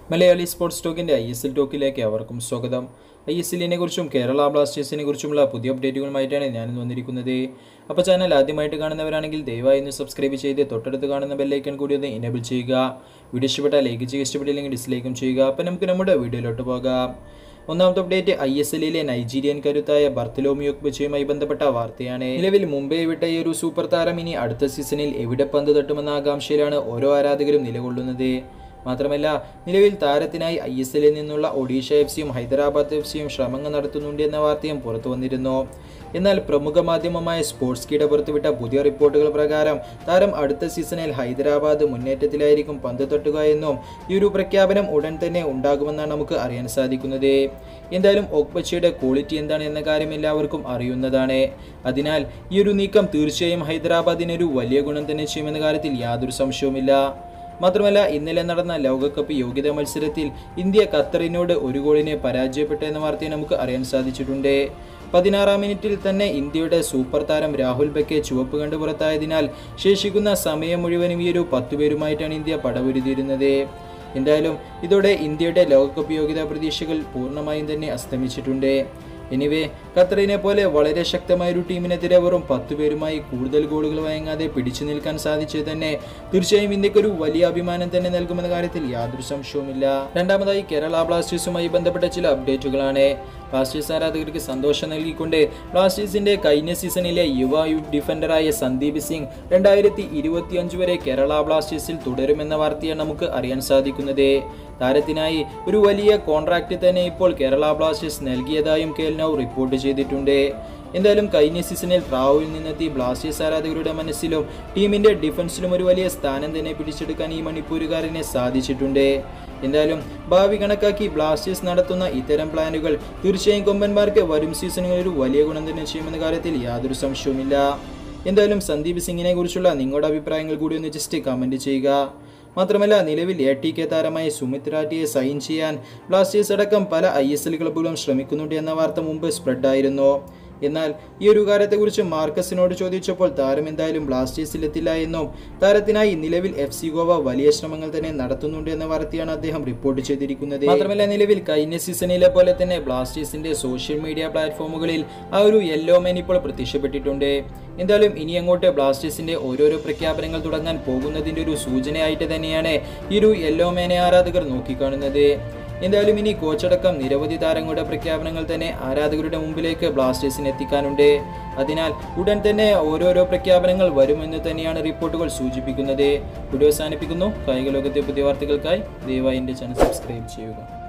Malayali sports ടോക്കിന്റെ I S L ടോക്കിലേക്ക് അവർക്കും സ്വാഗതം ഐ എസ് എല്ലിനെ കുറിച്ചും കേരള ബ്ലാസ്റ്റേഴ്സിനെ കുറിച്ചുമുള്ള പുതിയ അപ്ഡേറ്റുകളുമായിട്ടാണ് ഞാനിന്ന് വന്നിരിക്കുന്നത് അപ്പോൾ ചാനൽ ആദ്യമായിട്ട് കാണുന്നവരാണെങ്കിൽ ദയവായി ഒന്ന് സബ്സ്ക്രൈബ് ചെയ്ത് തൊട്ടടുത്ത് കാണുന്ന ബെല്ലൈക്കൺ കൂടി ഒന്ന് എനേബിൾ ചെയ്യുക വീഡിയോ ഇഷ്ടപ്പെട്ടാൽ ലൈക്ക് ചെയ്യുക ഇഷ്ടപ്പെട്ടില്ലെങ്കിൽ ഡിസ്ലൈക്കും ചെയ്യുക അപ്പോൾ നമുക്ക് നമ്മുടെ വീഡിയോയിലോട്ട് പോകാം ഒന്നാമത്തെ അപ്ഡേറ്റ് ഐ എസ് എല്ലിലെ നൈജീരിയൻ കരുത്തായ ബർത്തലോമിയോക് ബച്ചുമായി ബന്ധപ്പെട്ട വാർത്തയാണ് നിലവിൽ മുംബൈ വിട്ട ഈ ഒരു സൂപ്പർ താരം ഇനി അടുത്ത സീസണിൽ എവിടെ പന്ത് തട്ടുമെന്ന ആകാംക്ഷയിലാണ് ഓരോ ആരാധകരും നിലകൊള്ളുന്നത് മാത്രമല്ല നിലവിൽ താരത്തിനായി ഐ എസ് എല്ലിൽ നിന്നുള്ള ഒഡീഷ എഫ് സിയും ഹൈദരാബാദ് എഫ് സിയും ശ്രമങ്ങൾ നടത്തുന്നുണ്ട് എന്ന വാർത്തയും പുറത്തു വന്നിരുന്നു എന്നാൽ പ്രമുഖ മാധ്യമമായ സ്പോർട്സ് കീട പുറത്തുവിട്ട പുതിയ റിപ്പോർട്ടുകൾ പ്രകാരം താരം അടുത്ത സീസണിൽ ഹൈദരാബാദ് മുന്നേറ്റത്തിലായിരിക്കും പന്ത് തട്ടുക എന്നും ഈ ഒരു പ്രഖ്യാപനം ഉടൻ തന്നെ ഉണ്ടാകുമെന്നാണ് നമുക്ക് അറിയാൻ സാധിക്കുന്നത് എന്തായാലും ഒക്ബച്ചയുടെ ക്വാളിറ്റി എന്താണ് എന്ന കാര്യം എല്ലാവർക്കും അറിയുന്നതാണ് അതിനാൽ ഈ ഒരു നീക്കം തീർച്ചയായും ഹൈദരാബാദിനൊരു വലിയ ഗുണം തന്നെ ചെയ്യുമെന്ന കാര്യത്തിൽ യാതൊരു സംശയവുമില്ല മാത്രമല്ല ഇന്നലെ നടന്ന ലോകകപ്പ് യോഗ്യതാ മത്സരത്തിൽ ഇന്ത്യ ഖത്തറിനോട് ഒരു ഗോളിന് പരാജയപ്പെട്ട എന്ന വാർത്തയെ നമുക്ക് അറിയാൻ സാധിച്ചിട്ടുണ്ട് പതിനാറാം മിനിറ്റിൽ തന്നെ ഇന്ത്യയുടെ സൂപ്പർ താരം രാഹുൽ ബെക്കെ ചുവപ്പ് കണ്ട് പുറത്തായതിനാൽ ശേഷിക്കുന്ന സമയം മുഴുവനും ഈ ഒരു പത്തു പേരുമായിട്ടാണ് ഇന്ത്യ പടപൊരുതിയിരുന്നത് എന്തായാലും ഇതോടെ ഇന്ത്യയുടെ ലോകകപ്പ് യോഗ്യതാ പ്രതീക്ഷകൾ പൂർണ്ണമായും തന്നെ അസ്തമിച്ചിട്ടുണ്ട് എനിവേ ഖത്തറിനെ പോലെ വളരെ ശക്തമായ ഒരു ടീമിനെതിരെ വെറും പത്ത് പേരുമായി കൂടുതൽ ഗോളുകൾ വഴങ്ങാതെ പിടിച്ചു നിൽക്കാൻ സാധിച്ചത് തന്നെ തീർച്ചയായും ഇന്ത്യക്ക് ഒരു വലിയ അഭിമാനം തന്നെ നൽകുമെന്ന കാര്യത്തിൽ യാതൊരു സംശയവുമില്ല രണ്ടാമതായി കേരള ബ്ലാസ്റ്റേഴ്സുമായി ബന്ധപ്പെട്ട ചില അപ്ഡേറ്റുകളാണ് ബ്ലാസ്റ്റേഴ്സ് ആരാധകർക്ക് സന്തോഷം നൽകിക്കൊണ്ട് ബ്ലാസ്റ്റേഴ്സിന്റെ കഴിഞ്ഞ സീസണിലെ യുവ ഡിഫൻഡറായ സന്ദീപ് സിംഗ് രണ്ടായിരത്തി ഇരുപത്തിയഞ്ച് വരെ കേരള ബ്ലാസ്റ്റേഴ്സിൽ തുടരുമെന്ന വാർത്തയാണ് നമുക്ക് അറിയാൻ സാധിക്കുന്നത് താരത്തിനായി ഒരു വലിയ കോൺട്രാക്റ്റ് തന്നെ ഇപ്പോൾ കേരള ബ്ലാസ്റ്റേഴ്സ് നൽകിയതായും കേൽനൌ റിപ്പോർട്ട് ചെയ്തിട്ടുണ്ട് എന്തായാലും കഴിഞ്ഞ സീസണിൽ ട്രാവുവിൽ നിന്നെത്തി ബ്ലാസ്റ്റേഴ്സ് ആരാധകരുടെ മനസ്സിലും ടീമിന്റെ ഡിഫൻസിലും ഒരു വലിയ സ്ഥാനം തന്നെ പിടിച്ചെടുക്കാൻ ഈ മണിപ്പൂരുകാരനെ സാധിച്ചിട്ടുണ്ട് എന്തായാലും ഭാവി കണക്കാക്കി ബ്ലാസ്റ്റേഴ്സ് നടത്തുന്ന ഇത്തരം പ്ലാനുകൾ തീർച്ചയായും കൊമ്പന്മാർക്ക് വരും സീസണുകളിൽ ഒരു വലിയ ഗുണം തന്നെ ചെയ്യുമെന്ന കാര്യത്തിൽ യാതൊരു സംശയവുമില്ല എന്തായാലും സന്ദീപ് സിംഗിനെ കുറിച്ചുള്ള നിങ്ങളുടെ അഭിപ്രായങ്ങൾ കൂടി ഒന്ന് ജസ്റ്റ് കമൻറ്റ് ചെയ്യുക മാത്രമല്ല നിലവിൽ എ ടി കെ താരമായ സുമിത് രാഠിയെ സൈൻ ചെയ്യാൻ ബ്ലാസ്റ്റേഴ്സ് അടക്കം പല ഐ എസ് എൽ ക്ലബ്ബുകളും ശ്രമിക്കുന്നുണ്ട് എന്ന വാർത്ത മുമ്പ് സ്പ്രെഡായിരുന്നു എന്നാൽ ഈ ഒരു കാര്യത്തെക്കുറിച്ച് മാർക്കസിനോട് ചോദിച്ചപ്പോൾ താരം എന്തായാലും ബ്ലാസ്റ്റേഴ്സിൽ എത്തില്ല എന്നും താരത്തിനായി നിലവിൽ എഫ് സി ഗോവ വലിയ ശ്രമങ്ങൾ തന്നെ നടത്തുന്നുണ്ട് എന്ന വാർത്തയാണ് അദ്ദേഹം റിപ്പോർട്ട് ചെയ്തിരിക്കുന്നത് മാത്രമല്ല നിലവിൽ കഴിഞ്ഞ സീസണിലെ പോലെ തന്നെ ബ്ലാസ്റ്റേഴ്സിന്റെ സോഷ്യൽ മീഡിയ പ്ലാറ്റ്ഫോമുകളിൽ ആ ഒരു യെല്ലോ മാൻ ഇപ്പോൾ പ്രത്യക്ഷപ്പെട്ടിട്ടുണ്ട് എന്തായാലും ഇനി അങ്ങോട്ട് ബ്ലാസ്റ്റേഴ്സിന്റെ ഓരോരോ പ്രഖ്യാപനങ്ങൾ തുടങ്ങാൻ പോകുന്നതിന്റെ ഒരു സൂചനയായിട്ട് തന്നെയാണ് ഈ ഒരു യെല്ലോ മാനെ ആരാധകർ നോക്കിക്കാണുന്നത് എന്തായാലും ഇനി കോച്ചടക്കം നിരവധി താരങ്ങളുടെ പ്രഖ്യാപനങ്ങൾ തന്നെ ആരാധകരുടെ മുമ്പിലേക്ക് ബ്ലാസ്റ്റേഴ്സിന് എത്തിക്കാനുണ്ട് അതിനാൽ ഉടൻ തന്നെ ഓരോരോ പ്രഖ്യാപനങ്ങൾ വരുമെന്ന് തന്നെയാണ് റിപ്പോർട്ടുകൾ സൂചിപ്പിക്കുന്നത് വീഡിയോ അവസാനിപ്പിക്കുന്നു കായിക ലോകത്തെ പുതിയ വാർത്തകൾക്കായി ദയവായി എൻ്റെ ചാനൽ സബ്സ്ക്രൈബ് ചെയ്യുക